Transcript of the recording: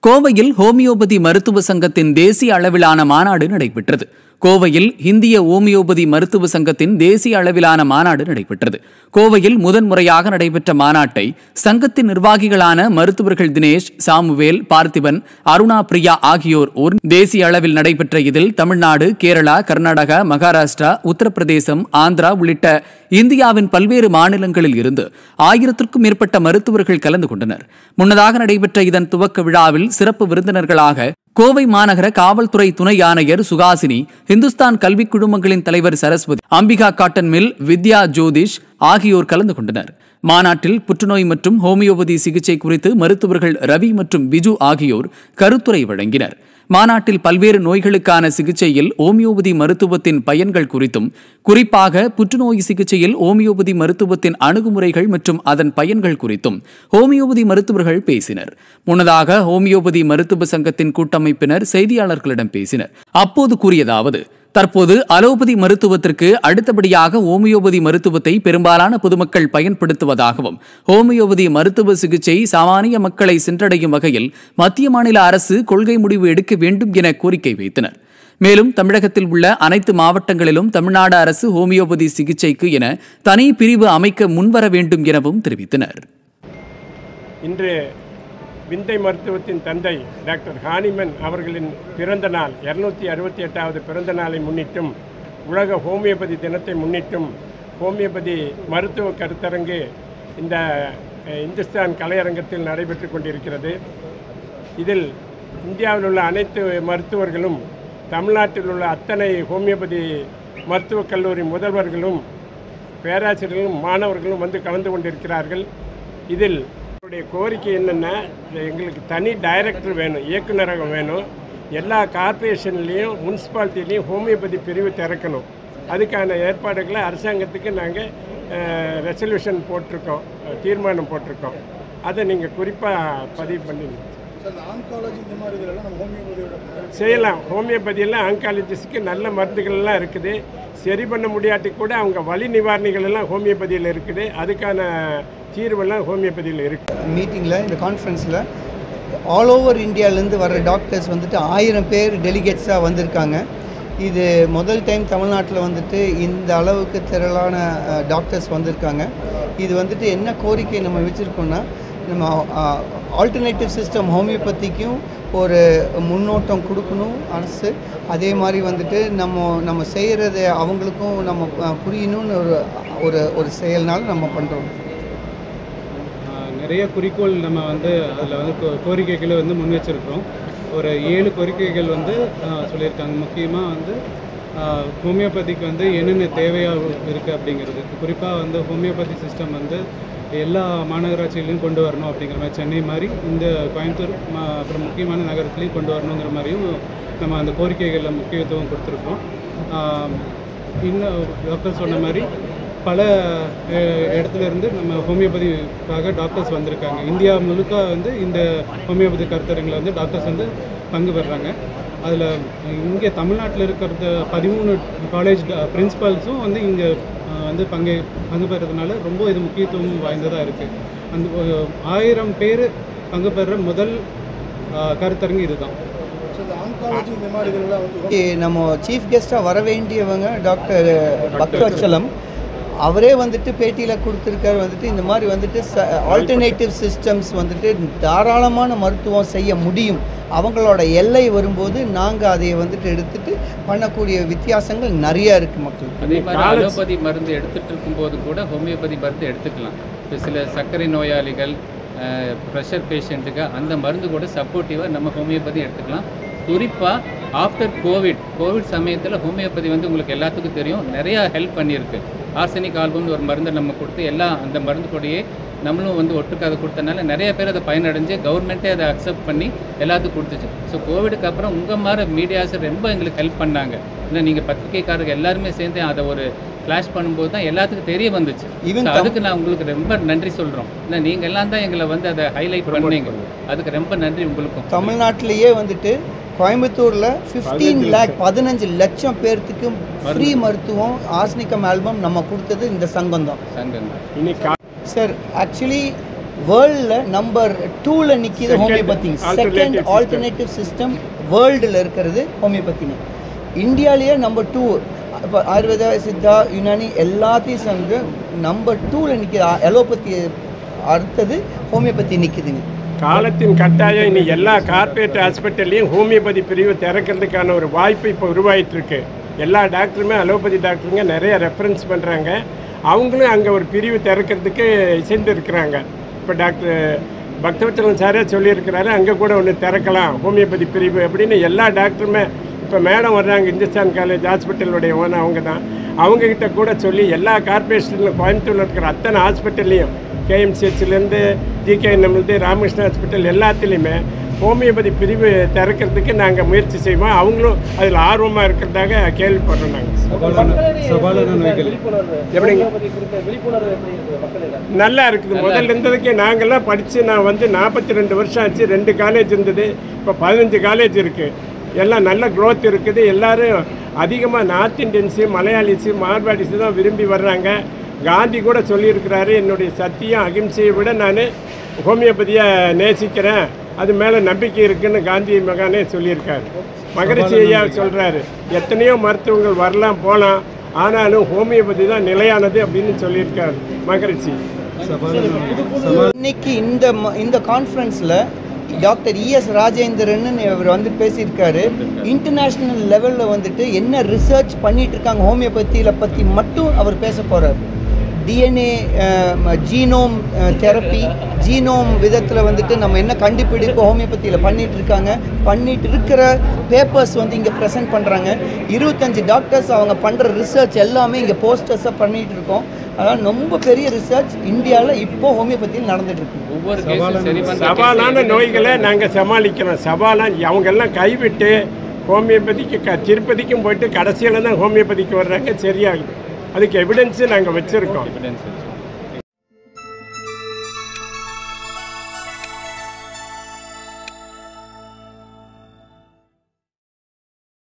கோவையில் ஹோமியோபதி மருத்துவ சங்கத்தின் தேசிய அளவிலான மாநாடு நடைபெற்றது கோவையில் இந்திய ஹோமியோபதி மருத்துவ சங்கத்தின் தேசிய அளவிலான மாநாடு நடைபெற்றது கோவையில் முதன்முறையாக நடைபெற்ற மாநாட்டை சங்கத்தின் நிர்வாகிகளான மருத்துவர்கள் தினேஷ் சாமுவேல் பார்த்திபன் அருணா பிரியா ஆகியோர் ஒரு தேசிய அளவில் நடைபெற்ற இதில் தமிழ்நாடு கேரளா கர்நாடகா மகாராஷ்டிரா உத்தரப்பிரதேசம் ஆந்திரா உள்ளிட்ட இந்தியாவின் பல்வேறு மாநிலங்களில் இருந்து ஆயிரத்திற்கும் மேற்பட்ட மருத்துவர்கள் கலந்து கொண்டனர் முன்னதாக நடைபெற்ற இதன் துவக்க விழாவில் சிறப்பு விருந்தினர்களாக கோவை மாநகர காவல்துறை துணை ஆணையர் சுகாசினி இந்துஸ்தான் கல்விக் குழுமங்களின் தலைவர் சரஸ்வதி அம்பிகா காட்டன் மில் வித்யா ஜோதிஷ் ஆகியோர் கலந்து கொண்டனர் மாநாட்டில் புற்றுநோய் மற்றும் ஹோமியோபதி சிகிச்சை குறித்து மருத்துவர்கள் ரவி மற்றும் பிஜு ஆகியோர் கருத்துரை வழங்கினர் மாநாட்டில் பல்வேறு நோய்களுக்கான சிகிச்சையில் ஓமியோபதி மருத்துவத்தின் பயன்கள் குறித்தும் குறிப்பாக புற்றுநோய் சிகிச்சையில் ஓமியோபதி மருத்துவத்தின் அணுகுமுறைகள் மற்றும் அதன் பயன்கள் குறித்தும் ஹோமியோபதி மருத்துவர்கள் பேசினர் முன்னதாக ஹோமியோபதி மருத்துவ சங்கத்தின் கூட்டமைப்பினர் செய்தியாளர்களிடம் பேசினர் அப்போது கூறியதாவது தற்போது அலோபதி மருத்துவத்திற்கு அடுத்தபடியாக ஹோமியோபதி மருத்துவத்தை பெரும்பாலான பொதுமக்கள் பயன்படுத்துவதாகவும் ஹோமியோபதி மருத்துவ சிகிச்சை சாமானிய மக்களை சென்றடையும் வகையில் மத்திய மாநில அரசு கொள்கை முடிவு எடுக்க வேண்டும் என கோரிக்கை வைத்தனர் மேலும் தமிழகத்தில் உள்ள அனைத்து மாவட்டங்களிலும் தமிழ்நாடு அரசு ஹோமியோபதி சிகிச்சைக்கு என தனி பிரிவு அமைக்க முன்வர வேண்டும் எனவும் தெரிவித்தனர் இன்று விந்தை மருத்துவத்தின் தந்தை டாக்டர் ஹானிமன் அவர்களின் பிறந்த நாள் இரநூத்தி அறுபத்தி எட்டாவது பிறந்த நாளை முன்னிட்டும் உலக ஹோமியோபதி தினத்தை முன்னிட்டும் ஹோமியோபதி மருத்துவ கருத்தரங்கு இந்த அஹ், இந்துஸ்தான் கலையரங்கத்தில் நடைபெற்று கொண்டிருக்கிறது இதில் இந்தியாவில் உள்ள அனைத்து மருத்துவர்களும் தமிழ்நாட்டில் உள்ள அத்தனை ஹோமியோபதி மருத்துவக் கல்லூரி முதல்வர்களும் பேராசிரியர்களும் மாணவர்களும் வந்து கலந்து கொண்டிருக்கிறார்கள் இதில் என்னுடைய கோரிக்கை என்னென்னா எங்களுக்கு தனி டைரக்டர் வேணும் இயக்குநரகம் வேணும் எல்லா கார்ப்பரேஷன்லேயும் முனிசிபாலிட்டிலையும் ஹோமியோபதி பிரிவு திறக்கணும் அதுக்கான ஏற்பாடுகளை அரசாங்கத்துக்கு நாங்கள் ரெசல்யூஷன் போட்டிருக்கோம் அஹ், தீர்மானம் போட்டிருக்கோம் அதை நீங்கள் குறிப்பாக பதிவு பண்ணிங்க சார் ஆன்காலஜி இந்த மாதிரி இதெல்லாம் நம்ம ஹோமியோபதியோட செய்யலாம் ஹோமியோபதியில் ஆங்காலஜிஸ்ட்க்கு நல்ல மருந்துகள் எல்லாம் இருக்குது சரி பண்ண முடியாட்டி கூட அவங்க வலி நிவாரணிகள் எல்லாம் ஹோமியோபதியில் இருக்குது அதுக்கான தீர்வெல்லாம் ஹோமியோபதியில் இருக்குது மீட்டிங்கில் இந்த கான்ஃபரன்ஸில் ஆல் ஓவர் இந்தியாவிலேருந்து வர்ற டாக்டர்ஸ் வந்துட்டு ஆயிரம் பேர் டெலிகேட்ஸாக வந்திருக்காங்க இது முதல் டைம் தமிழ்நாட்டில் வந்துட்டு இந்த அளவுக்கு திரளான டாக்டர்ஸ் வந்திருக்காங்க இது வந்துட்டு என்ன கோரிக்கை நம்ம வச்சுருக்கோன்னா நம்ம ஆல்டர்னேட்டிவ் சிஸ்டம் ஹோமியோபதிக்கும் ஒரு முன்னோட்டம் கொடுக்கணும் அரசு அதே மாதிரி வந்துட்டு நம்ம நம்ம செய்கிறது அவங்களுக்கும் நம்ம அஹ், புரியணும்னு ஒரு ஒரு ஒரு செயல்னால நம்ம பண்ணுறோம் ஆஹ் நிறைய குறிக்கோள் நம்ம வந்து அதில் வந்து கோ- கோரிக்கைகளை வந்து முன் வச்சிருக்கிறோம் ஒரு ஏழு கோரிக்கைகள் வந்து ஆஹ் சொல்லியிருக்காங்க முக்கியமாக வந்து ஆஹ் ஹோமியோபதிக்கு வந்து என்னென்ன தேவையாக இருக்குது அப்படிங்கிறது குறிப்பாக வந்து ஹோமியோபதி சிஸ்டம் வந்து எல்லா மாநகராட்சிகளையும் கொண்டு வரணும் அப்படிங்கிற மாதிரி சென்னை மாதிரி இந்த கோயம்புத்தூர் ம- அப்புறம் முக்கியமான நகரத்துலேயும் கொண்டு வரணுங்கிற மாதிரியும் நம்ம அந்த கோரிக்கைகளில் முக்கியத்துவம் கொடுத்துருக்கோம் ஆஹ் இன்னும் டாக்டர் சொன்ன மாதிரி பல அஹ், இடத்துல இருந்து நம்ம ஹோமியோபதிக்காக டாக்டர்ஸ் வந்திருக்காங்க இந்தியா முழுக்க வந்து இந்த ஹோமியோபதி கருத்தரங்கில் வந்து டாக்டர்ஸ் வந்து பங்கு பெறுறாங்க அதில் இங்கே தமிழ்நாட்டில் இருக்கிறது பதிமூணு காலேஜ் பிரின்சிபல்ஸும் வந்து இங்கே வந்து பங்கு பங்கு பெறதுனால ரொம்ப இது முக்கியத்துவம் வாய்ந்ததாக இருக்குது அந்த அஹ், ஆயிரம் பேர் பங்கு பெறுற முதல் அஹ், கருத்தரங்கு இதுதான் ஸோ இந்த ஆன்காலஜி இந்த மாதிரி இதெல்லாம் வந்து இ- நம்ம சீஃப் கெஸ்ட்டாக வர வேண்டியவங்க டாக்டர் பக்தவச்சலம் அவரே வந்துட்டு பேட்டியில் கொடுத்துருக்காரு வந்துட்டு இந்த மாதிரி வந்துட்டு ஆல்டர்னேட்டிவ் சிஸ்டம்ஸ் வந்துட்டு தாராளமான மருத்துவம் செய்ய முடியும் அவங்களோட எல்லை வரும்போது நாங்கள் அதை வந்துட்டு எடுத்துட்டு பண்ணக்கூடிய வித்தியாசங்கள் நிறைய இருக்குது மக்களுக்கு அதே மாதிரி காலேஜ் அலோபதி மருந்து எடுத்துட்டு இருக்கும்போது கூட ஹோமியோபதி மருந்து எடுத்துக்கலாம் இப்போ சில சர்க்கரை நோயாளிகள் ப்ரெஷர் பேஷண்ட்டுக்கு அந்த மருந்து கூட சப்போர்ட்டிவாக நம்ம ஹோமியோபதி எடுத்துக்கலாம் குறிப்பாக ஆஃப்டர் கோவிட் கோவிட் சமயத்தில் ஹோமியோபதி வந்து உங்களுக்கு எல்லாத்துக்கும் தெரியும் நிறையா ஹெல்ப் பண்ணியிருக்கு ஆர்சனிக் ஆல்பம்னு ஒரு மருந்தை நம்ம கொடுத்து எல்லாம் அந்த மருந்து கூடயே நம்மளும் வந்து ஒட்டுக்கு அதை கொடுத்தனால நிறைய பேர் அதை பயனடைஞ்சு கவர்மெண்ட்டே அதை அக்செப்ட் பண்ணி எல்லாத்துக்கும் கொடுத்துச்சு ஸோ கோவிடுக்கு அப்புறம் உங்கள் மாதிரி மீடியாஸ் ரொம்ப எங்களுக்கு ஹெல்ப் பண்ணாங்க இல்லை நீங்கள் பத்திரிகைக்காரங்க எல்லாருமே சேர்ந்து அதை ஒரு ஃப்ளாஷ் பண்ணும்போது தான் எல்லாத்துக்கும் தெரிய வந்துச்சு Even So தம்- அதுக்கு நான் உங்களுக்கு ரொம்ப நன்றி சொல்கிறோம் இல்லை நீங்கள் எல்லாம் தான் எங்களை வந்து அதை ஹைலைட் பண்ணீங்க அதுக்கு ரொம்ப நன்றி உங்களுக்கும் தமிழ்நாட்டிலேயே வந்துட்டு கோயம்புத்தூரில் ஃபிஃப்டீன் லேக் பதினஞ்சு லட்சம் பேர்த்துக்கு ஃப்ரீ மருத்துவம் ஆஸ்னிக்கம் ஆல்பம் நம்ம கொடுத்தது இந்த சங்கம் தான் சங்கங்கள் இனி கா சார் ஆக்சுவலி வேர்ல்டில் நம்பர் டூவில் நிற்கிது Second homeopathy alternative second system. Alternative system வேர்ல்டில் இருக்கிறது ஹோமியோபதிங்க இந்தியாவிலேயே நம்பர் டூ இப்போ ஆயுர்வேதா சித்தா யுனானி எல்லாத்தையும் சேர்ந்து நம்பர் டூவில் நிற்கிது அலோபதி அடுத்தது ஹோமியோபதி நிற்கிதுங்க காலத்தின் கட்டாயம் இனி எல்லா கார்ப்பரேட் ஹாஸ்பிட்டல்லையும் ஹோமியோபதி பிரிவு திறக்கிறதுக்கான ஒரு வாய்ப்பு இப்போ உருவாயிட்டு இருக்கு எல்லா டாக்டருமே அலோபதி டாக்டருங்க நிறைய ரெஃபரன்ஸ் பண்ணுறாங்க அவங்களும் அங்கே ஒரு பிரிவு திறக்கிறதுக்கு இசைந்து இருக்கிறாங்க இப்போ டாக்டர் பக்தவச்சலம் சாரே சொல்லியிருக்கிறாரு அங்கே கூட ஒன்று திறக்கலாம் ஹோமியோபதி பிரிவு அப்படின்னு எல்லா டாக்டருமே இப்போ மேடம் வர்றாங்க இந்துஸ்தான் காலேஜ் ஹாஸ்பிட்டலுடைய ஓனர் அவங்க தான் அவங்கக்கிட்ட கூட சொல்லி எல்லா கார்பரேஷன்லையும் கோயம்புத்தூரில் இருக்கிற அத்தனை ஹாஸ்பிட்டல்லையும் கேஎம்சிஹெச்லேருந்து ஜிகேஎன்எம்லேருந்து ராமகிருஷ்ண ஹாஸ்பிட்டல் எல்லாத்துலேயுமே ஹோமியோபதி பிரிவு திறக்கிறதுக்கு நாங்கள் முயற்சி செய்வோம் அவங்களும் அதில் ஆர்வமாக இருக்கிறதாக கேள்விப்படுறோம் நாங்கள் சவாலான சவாலான நோய்கள் எப்படிங்க நல்லா இருக்குது முதல்ல இருந்ததுக்கே நாங்கள்லாம் படித்து நான் வந்து நாற்பத்தி ரெண்டு வருஷம் ஆச்சு ரெண்டு காலேஜ் இருந்தது இப்போ பதினஞ்சு காலேஜ் இருக்குது எல்லாம் நல்ல growth இருக்குது எல்லாரும் அதிகமாக நார்த் இந்தியன்ஸு மலையாளிஸு மார்வாடிஸு தான் விரும்பி வர்றாங்க காந்தி கூட சொல்லியிருக்கிறாரு என்னுடைய சத்தியம் அகிம்சையை விட நான் ஹோமியோபதியை நேசிக்கிறேன் அது மேலே நம்பிக்கை இருக்குன்னு காந்தி மகானே சொல்லியிருக்காரு மகரிஷி ஐயா சொல்கிறாரு எத்தனையோ மருத்துவங்கள் வரலாம் போகலாம் ஆனாலும் ஹோமியோபதி தான் நிலையானது அப்படின்னு சொல்லியிருக்காரு மகரிஷி சவாலான நோய்கள் சவால் இன்னைக்கு இந்த ம- இந்த கான்ஃபரன்ஸில் டாக்டர் இஎஸ் ராஜேந்திரன் இவர் வந்து பேசியிருக்காரு இன்டர்நேஷ்னல் லெவலில் வந்துட்டு என்ன ரிசர்ச் பண்ணிட்டு இருக்காங்க ஹோமியோபதியில் பற்றி மட்டும் அவர் பேச போகிறார் டிஎன்ஏ ஜீனோம் தெரப்பி ஜீனோம் விதத்தில் வந்துட்டு நம்ம என்ன கண்டுபிடிப்பு ஹோமியோபதியில் பண்ணிட்டு இருக்காங்க பண்ணிட்டு இருக்கிற பேப்பர்ஸ் வந்து இங்கே ப்ரெசென்ட் பண்ணுறாங்க இருபத்தஞ்சு டாக்டர்ஸ் அவங்க பண்ணுற ரிசர்ச் எல்லாமே இங்கே போஸ்டர்ஸாக பண்ணிட்டு இருக்கோம் அதாவது ரொம்ப பெரிய ரிசர்ச் இந்தியாவில் இப்போ ஹோமியோபதியில் நடந்துட்டு இருக்கு ஒவ்வொரு கேஸும் சரி பண்ணுற சவாலான நோய்களை நாங்கள் சமாளிக்கிறோம் சவாலான அவங்கெல்லாம் கைவிட்டு ஹோமியோபதிக்கு க திருப்பதிக்கும் போயிட்டு கடைசியில் தான் ஹோமியோபதிக்கு வர்றாங்க சரியாகுது அதுக்கு எவிடன்ஸு நாங்கள் வச்சுருக்கோம் எவிடன்ஸ்